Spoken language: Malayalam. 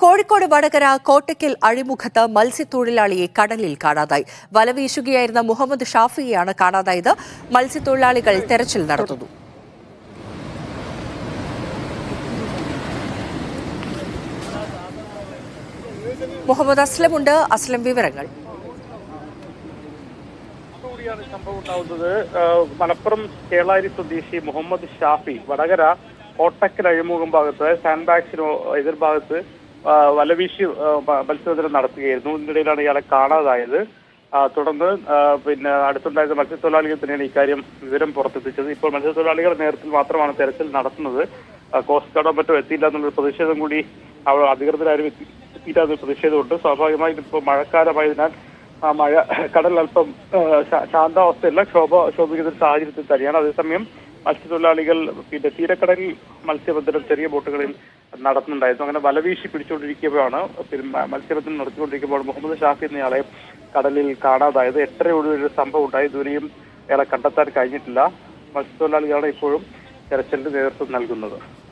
കോഴിക്കോട് വടകര കോട്ടയ്ക്കൽ അഴിമുഖത്ത് മത്സ്യത്തൊഴിലാളിയെ കടലിൽ കാണാതായി വല വീശുകയായിരുന്ന മുഹമ്മദ് ഷാഫിയെയാണ് കാണാതായത് മത്സ്യത്തൊഴിലാളികൾ തെരച്ചിൽ നടത്തുന്നു മുഹമ്മദ് അസ്ലമുണ്ട് അസ്ലം വിവരങ്ങൾ കൂടിയാണ് സംഭവം ഉണ്ടാവുന്നത് ആഹ് മലപ്പുറം കേളാരി സ്വദേശി മുഹമ്മദ് ഷാഫി വടകര കോട്ടക്കൽ അഴിമുഖം ഭാഗത്ത് സാൻഡ് ബാഗ്സിനോ എതിർഭാഗത്ത് ആഹ് വലവീശി ആഹ് മ- മത്സ്യബന്ധനം നടത്തുകയായിരുന്നു ഇതിനിടയിലാണ് ഇയാളെ കാണാതായത് ആഹ് തുടർന്ന് ആഹ് പിന്നെ അടുത്തുണ്ടായിരുന്ന മത്സ്യത്തൊഴിലാളികൾ തന്നെയാണ് ഇക്കാര്യം വിവരം പുറത്തെത്തിച്ചത് ഇപ്പോൾ മത്സ്യത്തൊഴിലാളികളുടെ നേതൃത്വത്തിൽ മാത്രമാണ് തെരച്ചിൽ നടത്തുന്നത് ആഹ് കോസ്റ്റ് ഗാർഡോ മറ്റോ എത്തിയില്ല എന്നുള്ളൊരു പ്രതിഷേധം കൂടി അവർ അധികൃതരാരും എത്തി എത്തിയില്ല എന്നൊരു പ്രതിഷേധമുണ്ട് സ്വാഭാവികമായിട്ടും ഇപ്പോൾ മഴക്കാലമായതിനാൽ ആ മഴ കടൽ അല്പം ആ, ശാ- ശാന്താവസ്ഥയല്ല ശോഭ ശോഭിക്കുന്ന ഒരു സാഹചര്യത്തിൽ തന്നെയാണ് അതേസമയം മത്സ്യത്തൊഴിലാളികൾ പിന്നെ തീരക്കടലിൽ മത്സ്യബന്ധനം ചെറിയ ബോട്ടുകളിൽ നടത്തുന്നുണ്ടായിരുന്നു അങ്ങനെ വലവീശി പിടിച്ചുകൊണ്ടിരിക്കുമ്പോഴാണ് പിന്നെ മ- മത്സ്യബന്ധനം നടത്തിക്കൊണ്ടിരിക്കുമ്പോൾ മുഹമ്മദ് ഷാഫി എന്നയാളെ കടലിൽ കാണാതായത് എട്ടരയോടെ ഒരു സംഭവം ഉണ്ടായി ഇതുവരെയും അയാളെ കണ്ടെത്താൻ കഴിഞ്ഞിട്ടില്ല മത്സ്യത്തൊഴിലാളികളാണ് ഇപ്പോഴും തെരച്ചിലിന് നേതൃത്വം നൽകുന്നത്